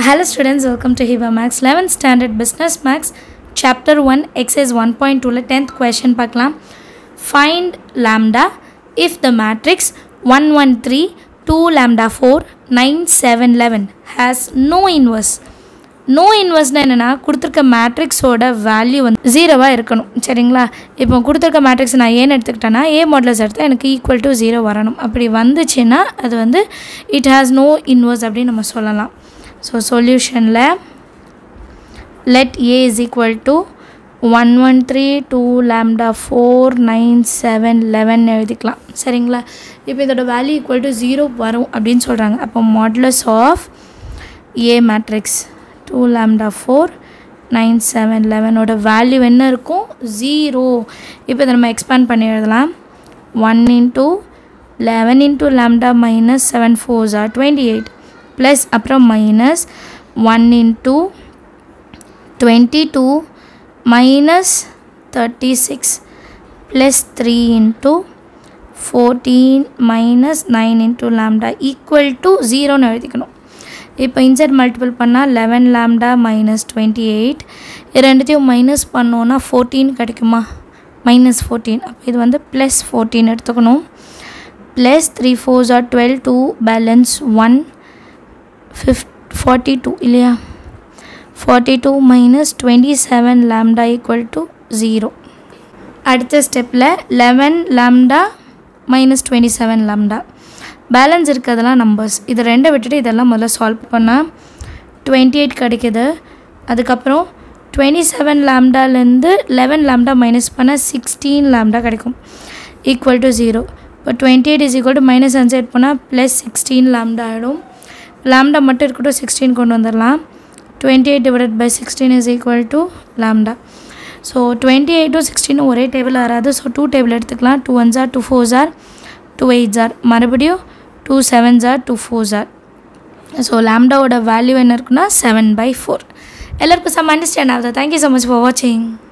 Hello students, welcome to Hiba Max 11th Standard Business Max Chapter 1 Exercise 1.2 ல 10th question பார்க்கலாம் Find lambda if the matrix 113 2 lambda 4 9 7 11 has no inverse no இன்வெர்ஸ்னால் என்னென்னா கொடுத்துருக்க மேட்ரிக்ஸோட value வந்து ஜீரோவாக இருக்கணும் சரிங்களா இப்போ கொடுத்துருக்க மேட்ரிக்ஸ் நான் ஏன்னு எடுத்துக்கிட்டேன்னா ஏ மாடலஸ் எடுத்தால் எனக்கு ஈக்குவல் டு ஜீரோ வரணும் அப்படி வந்துச்சுன்னா அது வந்து இட் ஹாஸ் நோ இன்வெர்ஸ் அப்படின்னு நம்ம சொல்லலாம் ஸோ சொல்யூஷனில் let A is equal to one one three two lambda four nine seven eleven எழுதிக்கலாம் சரிங்களா இப்போ இதோட வேல்யூ ஈக்குவல் டு ஜீரோ வரும் அப்படின்னு சொல்கிறாங்க அப்போ modulus of A matrix two lambda four nine seven லெவனோட வேல்யூ என்ன இருக்கும் ஜீரோ இப்போ இதை நம்ம எக்ஸ்பேண்ட் பண்ணி எழுதலாம் one into eleven into lambda minus seven four are twenty eight plus அப்புறம் minus one into twenty two minus thirty six plus three into fourteen minus nine into lambda equal to ஜீரோன்னு எழுதிக்கணும் இப்போ inside multiple பண்ணால் eleven lambda minus twenty eight இது ரெண்டுத்தையும் minus பண்ணோன்னா fourteen கிடைக்குமா minus fourteen அப்போ இது வந்து ப்ளஸ் ஃபோர்டீன் எடுத்துக்கணும் plus three four are twelve two balance one fif forty two இல்லையா forty two minus twenty seven lambda equal to zero அடுத்த ஸ்டெப்பில் eleven lambda minus twenty seven lambda balance இருக்கிறதெல்லாம் numbers இது ரெண்டை விட்டுட்டு இதெல்லாம் முதல்ல சால்வ் பண்ணால் டுவெண்ட்டி எயிட் கிடைக்கிது அதுக்கப்புறம் டுவெண்ட்டி செவன் லேம்டாலேருந்து லெவன் லேம்டா மைனஸ் பண்ணால் சிக்ஸ்டீன் லேம்டா கிடைக்கும் ஈக்குவல் டு ஜீரோ இப்போ twenty eight is equal to minus அன்சைட் பண்ணால் ப்ளஸ் சிக்ஸ்டீன் லேம்டா ஆகிடும் லேம்டா மட்டும் இருக்கட்டும் சிக்ஸ்டீன் கொண்டு வந்துடலாம் twenty eight divided by sixteen is equal to lambda so twenty எயிட்டும் சிக்ஸ்டீனும் ஒரே டேபிள் வராது ஸோ டூ டேபிள் எடுத்துக்கலாம் டூ ஒன் ஜார் டூ ஃபோர் ஜார் டூ எயிட் ஜார் மறுபடியும் டூ செவன் ஜார் டூ ஃபோர் ஜார் ஸோ லேம்டாவோட வேல்யூ என்ன இருக்குன்னா செவன் பை ஃபோர் எல்லாருக்கும் சம் அண்டர்ஸ்டாண்ட் ஆகுது தேங்க்யூ ஸோ மச் ஃபார் வாட்சிங்